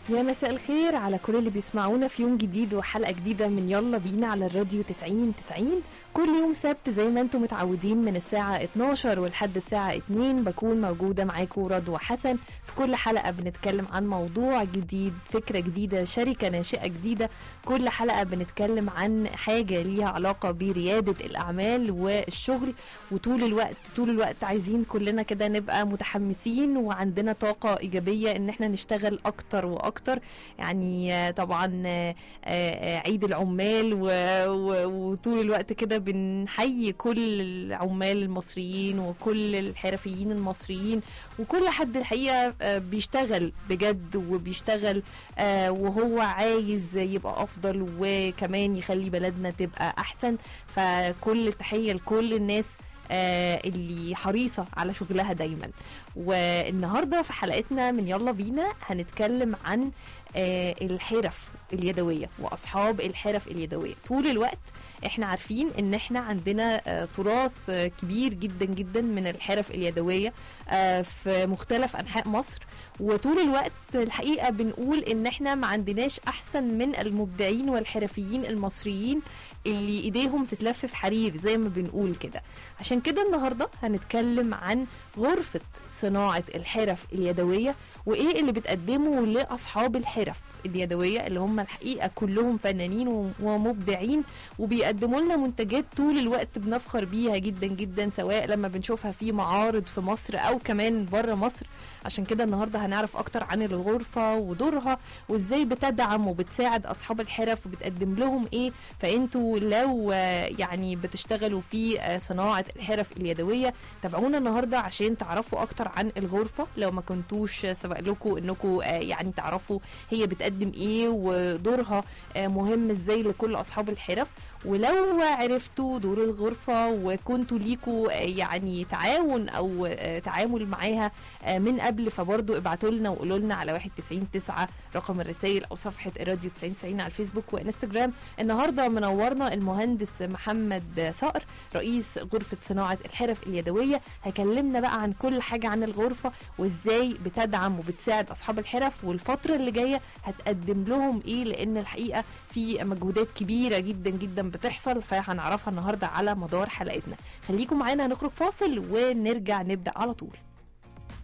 يا مساء الخير على كل اللي بيسمعونا في يوم جديد وحلقة جديدة من يلا بينا على الراديو 90 90 كل يوم سبت زي ما انتم متعودين من الساعة 12 ولحد الساعة 2 بكون موجودة معاكم رضوى حسن في كل حلقة بنتكلم عن موضوع جديد فكرة جديدة شركة ناشئة جديدة كل حلقة بنتكلم عن حاجة ليها علاقة بريادة الأعمال والشغل وطول الوقت طول الوقت عايزين كلنا كده نبقى متحمسين وعندنا طاقة إيجابية إن احنا نشتغل أكتر وأكتر يعني آه، طبعا آه، آه، عيد العمال و- و- وطول الوقت كده بنحيي كل العمال المصريين وكل الحرفيين المصريين وكل حد الحقيقة آه، بيشتغل بجد وبيشتغل آه، وهو عايز يبقى أفضل وكمان يخلي بلدنا تبقى أحسن فكل التحية لكل الناس آه، اللي حريصة على شغلها دايما والنهاردة في حلقتنا من يلا بينا هنتكلم عن آه، الحرف اليدوية وأصحاب الحرف اليدوية طول الوقت احنا عارفين ان احنا عندنا آه، تراث آه، كبير جدا جدا من الحرف اليدوية آه، في مختلف انحاء مصر وطول الوقت الحقيقة بنقول ان احنا ما عندناش احسن من المبدعين والحرفيين المصريين اللي ايديهم تتلف في حرير زي ما بنقول كده عشان كده النهارده هنتكلم عن غرفة صناعة الحرف اليدوية وايه اللي بتقدمه لاصحاب الحرف اليدوية اللي هم الحقيقة كلهم فنانين و- ومبدعين وبيقدموا لنا منتجات طول الوقت بنفخر بيها جدا جدا سواء لما بنشوفها في معارض في مصر او كمان بره مصر عشان كده النهارده هنعرف اكتر عن الغرفة ودورها وازاي بتدعم وبتساعد اصحاب الحرف وبتقدم لهم ايه فانتوا لو آه، يعني بتشتغلوا في آه، صناعة الحرف اليدوية تابعونا النهارده عشان تعرفوا اكتر عن الغرفة لو ما كنتوش آه، سبق لكم انكم آه، يعني تعرفوا هي بتقدم ايه ودورها آه، مهم ازاي لكل اصحاب الحرف ولو عرفتوا دور الغرفة وكنتوا ليكوا آه، يعني تعاون او آه، تعامل معاها آه، من قبل فبرضه ابعتوا لنا وقولوا لنا على 91 9 رقم الرسائل او صفحة الراديو 90 90 على الفيسبوك وانستجرام النهارده منورنا المهندس محمد صقر رئيس غرفة صناعة الحرف اليدوية هيكلمنا بقى عن كل حاجة عن الغرفة وازاي بتدعم وبتساعد اصحاب الحرف والفترة اللي جاية هتقدم لهم ايه لان الحقيقة في مجهودات كبيرة جدا جدا بتحصل فهنعرفها النهاردة على مدار حلقتنا خليكم معانا هنخرج فاصل ونرجع نبدأ على طول